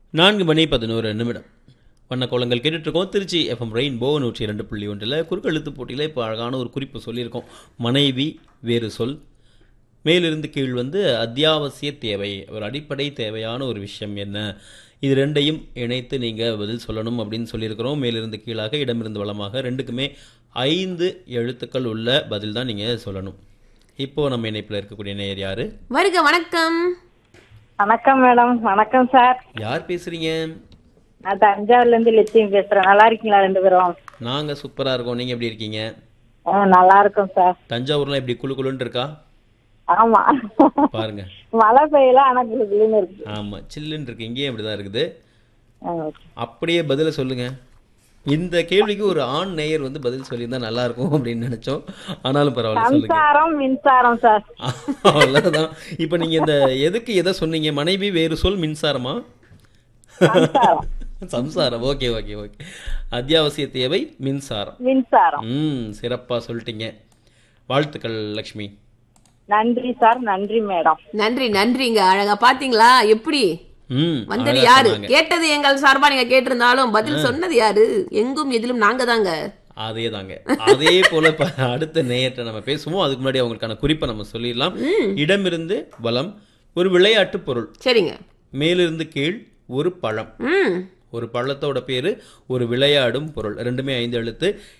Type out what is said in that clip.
நான்கு மணி பதினோரு நிமிடம் வண்ண கோலங்கள் கேட்டுட்ருக்கோம் திருச்சி எஃப்எம் ரெயின்போ நூற்றி இரண்டு புள்ளி ஒன்றில் குறுக்கெழுத்து போட்டியில் இப்போ அழகான ஒரு குறிப்பு சொல்லியிருக்கோம் மனைவி வேறு சொல் மேலிருந்து கீழ் வந்து அத்தியாவசிய தேவை ஒரு அடிப்படை தேவையான ஒரு விஷயம் என்ன இது ரெண்டையும் இணைத்து நீங்கள் பதில் சொல்லணும் அப்படின்னு சொல்லியிருக்கிறோம் மேலிருந்து கீழாக இடமிருந்து வளமாக ரெண்டுக்குமே ஐந்து எழுத்துக்கள் உள்ள பதில் தான் நீங்கள் சொல்லணும் இப்போது நம்ம இணைப்பில் இருக்கக்கூடிய நேயர் யார் வருக வணக்கம் வணக்கம் மேடம் வணக்கம் சார் யார் பேசுகிறீங்க நான் தஞ்சாவூர்ல இருந்து லட்சுமி பேசுறேன் நல்லா இருக்கீங்களா ரெண்டு பேரும் நாங்கள் சூப்பராக இருக்கோம் நீங்கள் எப்படி இருக்கீங்க ஆ, நல்லா இருக்கும் சார் தஞ்சாவூர்லாம் இப்படி குளு குளுன்னு இருக்கா ஆமா பாருங்க மழை பெய்யல ஆனா குளுகுளுன்னு இருக்கு ஆமாம் சில்லுன்னு இருக்கு இங்கேயும் அப்படி தான் இருக்குது ஆ, அப்படியே பதிலை சொல்லுங்க இந்த கேள்விக்கு ஒரு ஆண் நேயர் வந்து பதில் சொல்லியிருந்தா நல்லா இருக்கும் அப்படின்னு நினைச்சோம் ஆனாலும் பரவாயில்ல சொல்லுங்க மின்சாரம் மின்சாரம் சார் அவ்வளவுதான் இப்போ நீங்க இந்த எதுக்கு எதை சொன்னீங்க மனைவி வேறு சொல் மின்சாரமா மின்சாரம் சம்சாரம் ஓகே ஓகே ஓகே அத்தியாவசிய தேவை மின்சாரம் மின்சாரம் ம் சிறப்பா சொல்லிட்டீங்க வாழ்த்துக்கள் லக்ஷ்மி நன்றி சார் நன்றி மேடம் நன்றி நன்றிங்க அழகா பாத்தீங்களா எப்படி ம் வந்தது அழகா யாரு சொன்னாங்க. கேட்டது எங்கள் சார்பா நீங்க கேட்டிருந்தாலும் பதில் சொன்னது யாரு எங்கும் எதிலும் நாங்க தாங்க அதே தாங்க அதே போல இப்ப அடுத்த நேயத்தை நம்ம பேசுவோம் அதுக்கு முன்னாடி அவங்களுக்கான குறிப்பை நம்ம சொல்லிடலாம் இடமிருந்து வலம் ஒரு விளையாட்டு பொருள் சரிங்க மேலிருந்து கீழ் ஒரு பழம் ம் ஒரு பழத்தோட பேரு ஒரு விளையாடும் பொருள் ரெண்டுமே ஐந்து எழுத்து